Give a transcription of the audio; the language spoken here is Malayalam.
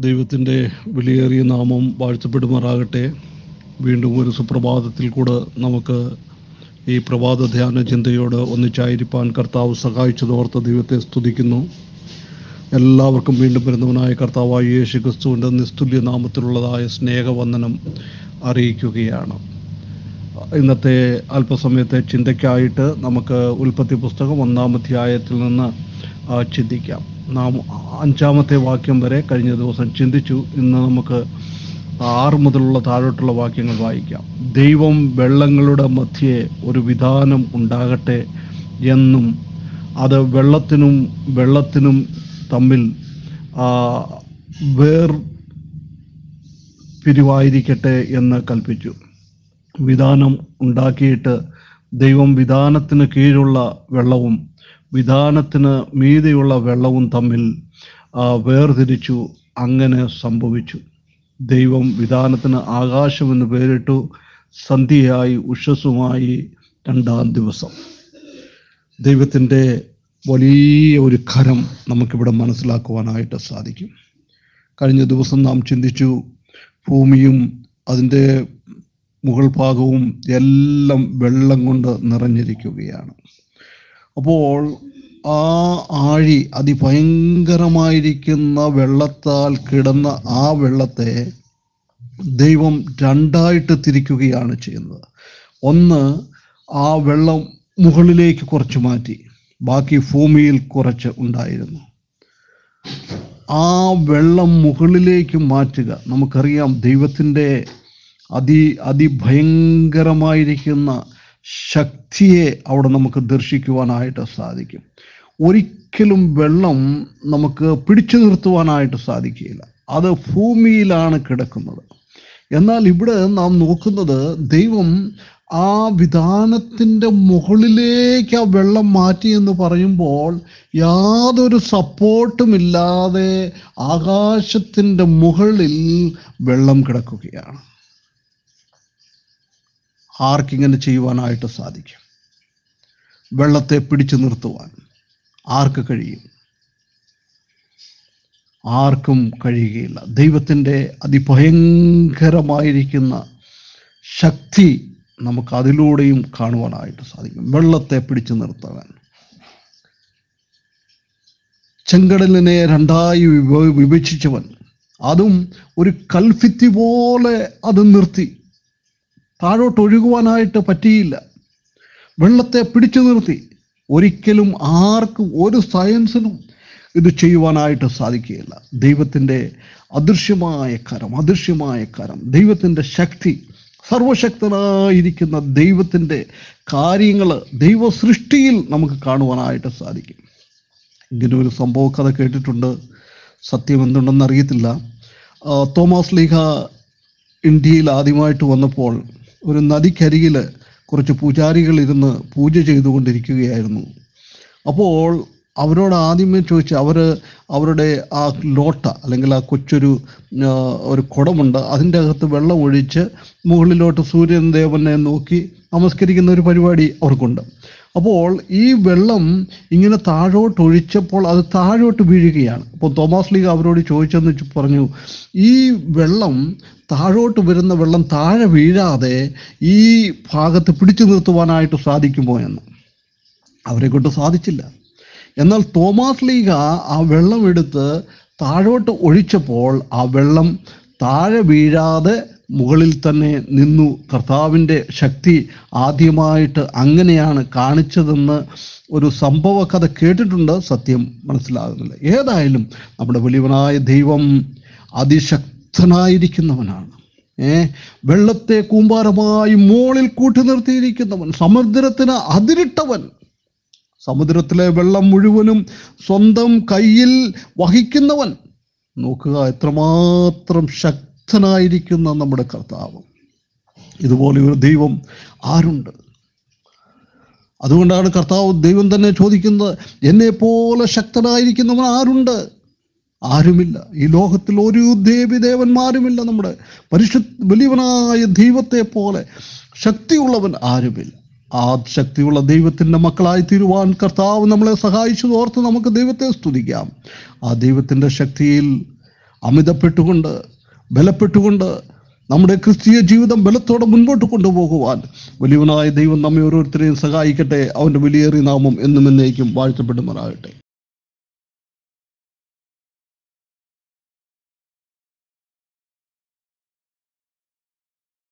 ദൈവത്തിൻ്റെ വിലയേറിയ നാമം വാഴ്ത്തപ്പെടുമാറാകട്ടെ വീണ്ടും ഒരു സുപ്രഭാതത്തിൽ കൂടെ നമുക്ക് ഈ പ്രഭാത ധ്യാന ചിന്തയോട് ഒന്നിച്ചായിരിക്കാൻ കർത്താവ് സഹായിച്ചതോർത്ത് ദൈവത്തെ സ്തുതിക്കുന്നു എല്ലാവർക്കും വീണ്ടും വരുന്നവനായ കർത്താവായ യേശു ക്രിസ്തുവിൻ്റെ നിസ്തുല്യ നാമത്തിലുള്ളതായ സ്നേഹവന്ദനം അറിയിക്കുകയാണ് ഇന്നത്തെ അല്പസമയത്തെ ചിന്തയ്ക്കായിട്ട് നമുക്ക് ഉൽപ്പത്തി പുസ്തകം ഒന്നാം അധ്യായത്തിൽ നിന്ന് ആ, ചിന്തിക്കാം നാം അഞ്ചാമത്തെ വാക്യം വരെ കഴിഞ്ഞ ദിവസം ചിന്തിച്ചു ഇന്ന് നമുക്ക് ആറ് മുതലുള്ള താഴോട്ടുള്ള വാക്യങ്ങൾ വായിക്കാം ദൈവം വെള്ളങ്ങളുടെ മധ്യേ ഒരു വിധാനം ഉണ്ടാകട്ടെ എന്നും അത് വെള്ളത്തിനും വെള്ളത്തിനും തമ്മിൽ ആ, വേർ പിരിവായിരിക്കട്ടെ എന്ന് കൽപ്പിച്ചു വിധാനം ഉണ്ടാക്കിയിട്ട് ദൈവം വിധാനത്തിന് കീഴുള്ള വെള്ളവും വിധാനത്തിന് മീതെയുള്ള വെള്ളവും തമ്മിൽ ആ, വേർതിരിച്ചു അങ്ങനെ സംഭവിച്ചു ദൈവം വിധാനത്തിന് ആകാശം എന്ന് പേരിട്ടു സന്ധ്യയായി ഉഷസ്സുമായി രണ്ടാം ദിവസം ദൈവത്തിൻ്റെ വലിയ ഒരു കരം നമുക്കിവിടെ മനസ്സിലാക്കുവാനായിട്ട് സാധിക്കും കഴിഞ്ഞ ദിവസം നാം ചിന്തിച്ചു ഭൂമിയും അതിൻ്റെ മുകൾ ഭാഗവും എല്ലാം വെള്ളം കൊണ്ട് നിറഞ്ഞിരിക്കുകയാണ് അപ്പോൾ ആ ആഴി അതിഭയങ്കരമായിരിക്കുന്ന വെള്ളത്താൽ കിടന്ന ആ വെള്ളത്തെ ദൈവം രണ്ടായിട്ട് തിരിക്കുകയാണ് ചെയ്യുന്നത് ഒന്ന് ആ വെള്ളം മുകളിലേക്ക് കുറച്ച് മാറ്റി ബാക്കി ഭൂമിയിൽ കുറച്ച് ഉണ്ടായിരുന്നു ആ വെള്ളം മുകളിലേക്ക് മാറ്റുക നമുക്കറിയാം ദൈവത്തിൻ്റെ അതി അതിഭയങ്കരമായിരിക്കുന്ന ശക്തിയെ അവിടെ നമുക്ക് ദർശിക്കുവാനായിട്ട് സാധിക്കും ഒരിക്കലും വെള്ളം നമുക്ക് പിടിച്ചു നിർത്തുവാനായിട്ട് സാധിക്കുകയില്ല അത് ഭൂമിയിലാണ് കിടക്കുന്നത് എന്നാൽ ഇവിടെ നാം നോക്കുന്നത് ദൈവം ആ വിധാനത്തിൻ്റെ മുകളിലേക്ക് ആ വെള്ളം മാറ്റി എന്ന് പറയുമ്പോൾ യാതൊരു സപ്പോർട്ടും ഇല്ലാതെ ആകാശത്തിൻ്റെ മുകളിൽ വെള്ളം കിടക്കുകയാണ് ആർക്കിങ്ങനെ ചെയ്യുവാനായിട്ട് സാധിക്കും വെള്ളത്തെ പിടിച്ചു നിർത്തുവാൻ ആർക്ക് കഴിയും ആർക്കും കഴിയുകയില്ല ദൈവത്തിൻ്റെ അതിഭയങ്കരമായിരിക്കുന്ന ശക്തി നമുക്ക് അതിലൂടെയും കാണുവാനായിട്ട് സാധിക്കും വെള്ളത്തെ പിടിച്ചു നിർത്താൻ ചെങ്കടലിനെ രണ്ടായി വിഭ- വിഭജിച്ചവൻ അതും ഒരു കൽഭിത്തി പോലെ അത് നിർത്തി താഴോട്ട് ഒഴുകുവാനായിട്ട് പറ്റിയില്ല വെള്ളത്തെ പിടിച്ചു നിർത്തി ഒരിക്കലും ആർക്കും ഒരു സയൻസിനും ഇത് ചെയ്യുവാനായിട്ട് സാധിക്കുകയില്ല ദൈവത്തിൻ്റെ അദൃശ്യമായ കരം അദൃശ്യമായ കരം ദൈവത്തിൻ്റെ ശക്തി സർവശക്തനായിരിക്കുന്ന ദൈവത്തിൻ്റെ കാര്യങ്ങൾ ദൈവ സൃഷ്ടിയിൽ നമുക്ക് കാണുവാനായിട്ട് സാധിക്കും ഇങ്ങനെ ഒരു സംഭവ കഥ കേട്ടിട്ടുണ്ട് സത്യം എന്തുണ്ടെന്ന് അറിയത്തില്ല ആ, തോമസ് ലീഹ ഇന്ത്യയിൽ ആദ്യമായിട്ട് വന്നപ്പോൾ ഒരു നദിക്കരികിൽ കുറച്ച് പൂജാരികൾ ഇരുന്ന് പൂജ ചെയ്തുകൊണ്ടിരിക്കുകയായിരുന്നു അപ്പോൾ അവരോട് ആദ്യമേ ചോദിച്ചു അവർ അവരുടെ ആ ലോട്ട അല്ലെങ്കിൽ ആ കൊച്ചൊരു ആ, ഒരു കുടമുണ്ട് അതിൻ്റെ അകത്ത് വെള്ളം ഒഴിച്ച് മുകളിലോട്ട് സൂര്യൻ ദേവനെ നോക്കി നമസ്കരിക്കുന്ന ഒരു പരിപാടി അവർക്കുണ്ട് അപ്പോൾ ഈ വെള്ളം ഇങ്ങനെ താഴോട്ട് ഒഴിച്ചപ്പോൾ അത് താഴോട്ട് വീഴുകയാണ് അപ്പോൾ തോമസ് ലീഗ് അവരോട് ചോദിച്ചെന്ന് ചു- പറഞ്ഞു ഈ വെള്ളം താഴോട്ട് വരുന്ന വെള്ളം താഴെ വീഴാതെ ഈ ഭാഗത്ത് പിടിച്ചു നിർത്തുവാനായിട്ട് സാധിക്കുമോ എന്ന് അവരെ കൊണ്ട് സാധിച്ചില്ല എന്നാൽ തോമസ് ലീഗ ആ വെള്ളം എടുത്ത് താഴോട്ട് ഒഴിച്ചപ്പോൾ ആ വെള്ളം താഴെ വീഴാതെ മുകളിൽ തന്നെ നിന്നു കർത്താവിൻ്റെ ശക്തി ആദ്യമായിട്ട് അങ്ങനെയാണ് കാണിച്ചതെന്ന് ഒരു സംഭവ കഥ കേട്ടിട്ടുണ്ട് സത്യം മനസ്സിലാകുന്നില്ല ഏതായാലും നമ്മുടെ വലിയവനായ ദൈവം അതിശക്തനായിരിക്കുന്നവനാണ് ഏ വെള്ളത്തെ കൂമ്പാരമായി മോളിൽ കൂട്ടി നിർത്തിയിരിക്കുന്നവൻ സമുദ്രത്തിന് അതിരിട്ടവൻ സമുദ്രത്തിലെ വെള്ളം മുഴുവനും സ്വന്തം കയ്യിൽ വഹിക്കുന്നവൻ നോക്കുക എത്രമാത്രം ശക്തനായിരിക്കുന്ന നമ്മുടെ കർത്താവ് ഇതുപോലെ ഒരു ദൈവം ആരുണ്ട് അതുകൊണ്ടാണ് കർത്താവ് ദൈവം തന്നെ ചോദിക്കുന്നത് എന്നെ പോലെ ശക്തനായിരിക്കുന്നവൻ ആരുണ്ട് ആരുമില്ല ഈ ലോകത്തിൽ ഒരു ദേവിദേവന്മാരുമില്ല നമ്മുടെ പരിശുദ്ധ വലിയവനായ ദൈവത്തെ പോലെ ശക്തിയുള്ളവൻ ആരുമില്ല ആ ശക്തിയുള്ള ദൈവത്തിൻ്റെ മക്കളായി തീരുവാൻ കർത്താവ് നമ്മളെ സഹായിച്ചു ഓർത്ത് നമുക്ക് ദൈവത്തെ സ്തുതിക്കാം ആ ദൈവത്തിൻ്റെ ശക്തിയിൽ അമിതപ്പെട്ടുകൊണ്ട് ബലപ്പെട്ടുകൊണ്ട് നമ്മുടെ ക്രിസ്തീയ ജീവിതം ബലത്തോടെ മുൻപോട്ട് കൊണ്ടുപോകുവാൻ വലിയവനായ ദൈവം നമ്മെ ഓരോരുത്തരെയും സഹായിക്കട്ടെ അവൻ്റെ വലിയേറിയ നാമം എന്നും എന്നേക്കും വാഴ്ത്തപ്പെടുമാറാകട്ടെ